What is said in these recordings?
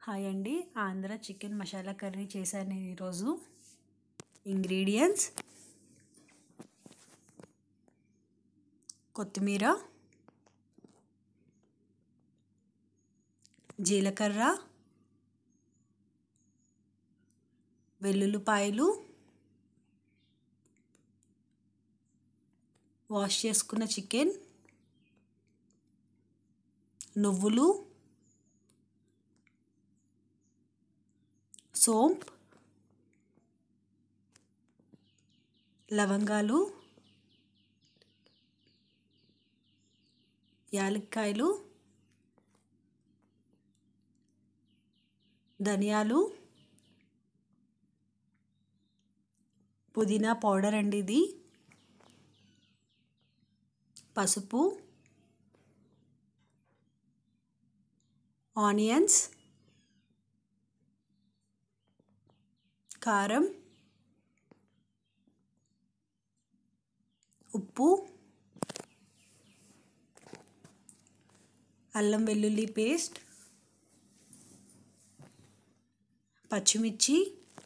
hi అండి Andhra chicken masala curry చేశాను నేను ఈరోజు ఇంగ్రీడియంట్స్ కొత్తిమీర జీలకర్ర వెల్లుల్లిపాయలు వాష్ చేసుకున్న చికెన్ నువ్వులు సోంప్ లవంగాలు యాలక్కాయలు ధనియాలు పుదీనా పౌడర్ అండి ఇది పసుపు ఆనియన్స్ కారం ఉప్పు అల్లం వెల్లుల్లి పేస్ట్ పచ్చిమిర్చి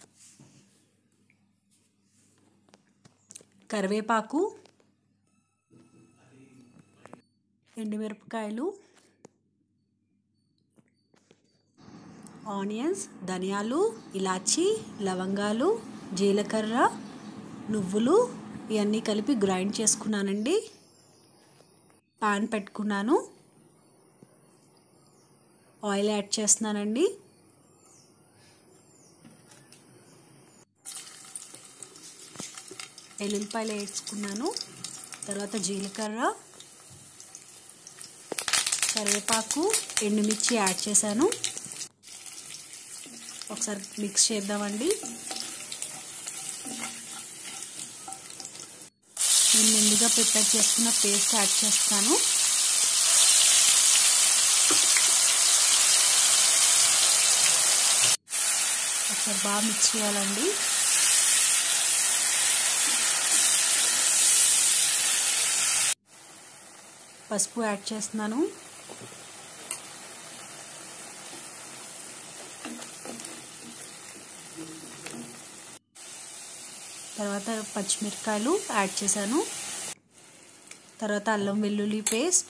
కరివేపాకు ఎండుమిరపకాయలు ఆనియన్స్ ధనియాలు ఇలాచి లవంగాలు జీలకర్ర నువ్వులు ఇవన్నీ కలిపి గ్రైండ్ చేసుకున్నానండి పాన్ పెట్టుకున్నాను ఆయిల్ యాడ్ చేస్తున్నానండి ఎల్లుల్లిపాయలు వేసుకున్నాను తర్వాత జీలకర్ర కరివేపాకు ఎండుమిర్చి యాడ్ చేశాను ఒకసారి మిక్స్ చేద్దామండి నేను ముందుగా ప్రిపేర్ చేసుకున్న పేస్ట్ యాడ్ చేస్తాను ఒకసారి బాగా మిక్స్ చేయాలండి పసుపు యాడ్ చేస్తున్నాను తర్వాత పచ్చిమిరకాయలు యాడ్ చేశాను తర్వాత అల్లం వెల్లుల్లి పేస్ట్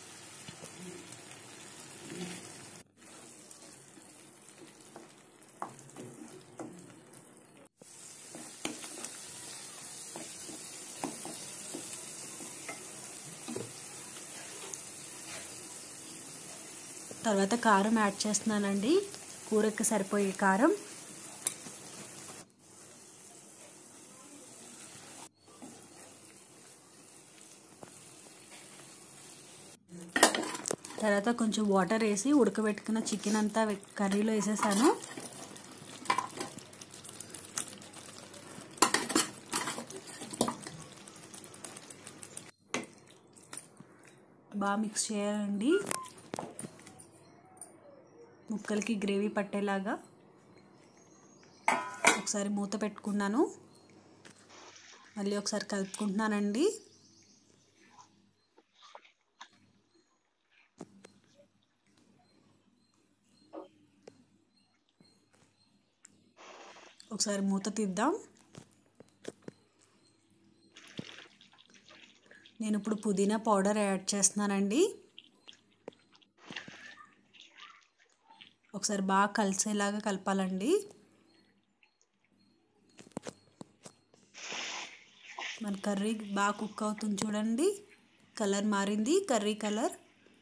తర్వాత కారం యాడ్ చేస్తున్నానండి కూరకి సరిపోయే కారం తర్వాత కొంచెం వాటర్ వేసి ఉడకబెట్టుకున్న చికెన్ అంతా కర్రీలో వేసేసాను బాగా మిక్స్ చేయాలండి ముక్కలకి గ్రేవీ పట్టేలాగా ఒకసారి మూత పెట్టుకున్నాను మళ్ళీ ఒకసారి కలుపుకుంటున్నానండి ఒకసారి మూత తీద్దాం నేను ఇప్పుడు పుదీనా పౌడర్ యాడ్ చేస్తున్నానండి ఒకసారి బాగా కలిసేలాగా కలపాలండి మన కర్రీ బాగా కుక్ అవుతుంది చూడండి కలర్ మారింది కర్రీ కలర్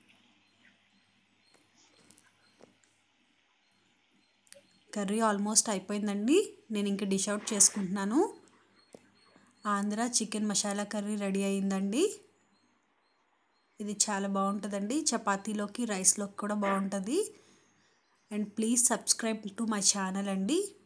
కర్రీ ఆల్మోస్ట్ అయిపోయిందండి నేను ఇంకా డిష్ అవుట్ చేసుకుంటున్నాను Andhra chicken masala curry ready అయిందండి ఇది చాలా బాగుంటుందండి చపాతీలోకి రైస్లోకి కూడా బాగుంటుంది and please subscribe to my channel అండి